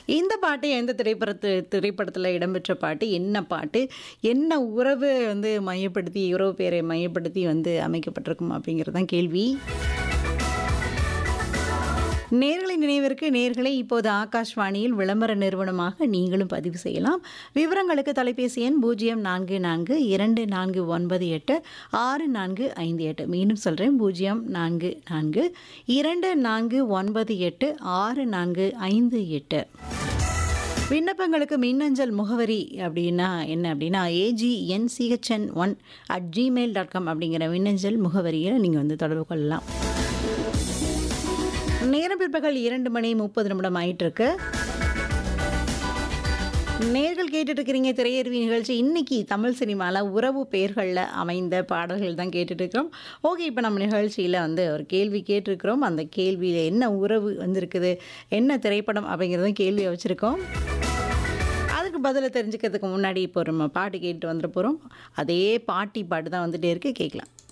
இந்த பாட்டு எந்த திரைப்படத்து திரைப்படத்தில் இடம்பெற்ற பாட்டு என்ன பாட்டு என்ன உறவு வந்து மையப்படுத்தி உறவு பேரை மையப்படுத்தி வந்து அமைக்கப்பட்டிருக்கும் அப்படிங்கிறது தான் கேள்வி நேர்களை நினைவிற்கு நேர்களை இப்போது ஆகாஷ்வாணியில் விளம்பர நிறுவனமாக நீங்களும் பதிவு செய்யலாம் விவரங்களுக்கு தொலைபேசி எண் பூஜ்ஜியம் நான்கு நான்கு இரண்டு நான்கு ஒன்பது எட்டு ஆறு நான்கு ஐந்து எட்டு மீண்டும் சொல்கிறேன் பூஜ்ஜியம் நான்கு நான்கு இரண்டு நான்கு ஒன்பது எட்டு ஆறு நான்கு ஐந்து எட்டு விண்ணப்பங்களுக்கு மின்னஞ்சல் முகவரி அப்படின்னா என்ன அப்படின்னா ஏஜிஎன்சிஹெச்என் one at Gmail dot com அப்படிங்கிற மின்னஞ்சல் முகவரியை நீங்கள் வந்து தொடர்பு கொள்ளலாம் நேரம் பிற்பகல் இரண்டு மணி முப்பது நிமிடம் ஆயிட்டு இருக்கு நேர்கள் கேட்டுட்டு இருக்கிறீங்க திரையருவி நிகழ்ச்சி இன்னைக்கு தமிழ் சினிமாவில் உறவு பெயர்களில் அமைந்த பாடல்கள் தான் கேட்டுட்டு இருக்கிறோம் ஓகே இப்போ நம்ம நிகழ்ச்சியில் வந்து ஒரு கேள்வி கேட்டிருக்கிறோம் அந்த கேள்வியில் என்ன உறவு வந்திருக்குது என்ன திரைப்படம் அப்படிங்கிறதும் கேள்வியை வச்சுருக்கோம் அதுக்கு பதிலை தெரிஞ்சுக்கிறதுக்கு முன்னாடி இப்போ நம்ம பாட்டு கேட்டு வந்துட போகிறோம் அதே பாட்டி பாட்டு தான் வந்துட்டே இருக்கு கேட்கலாம்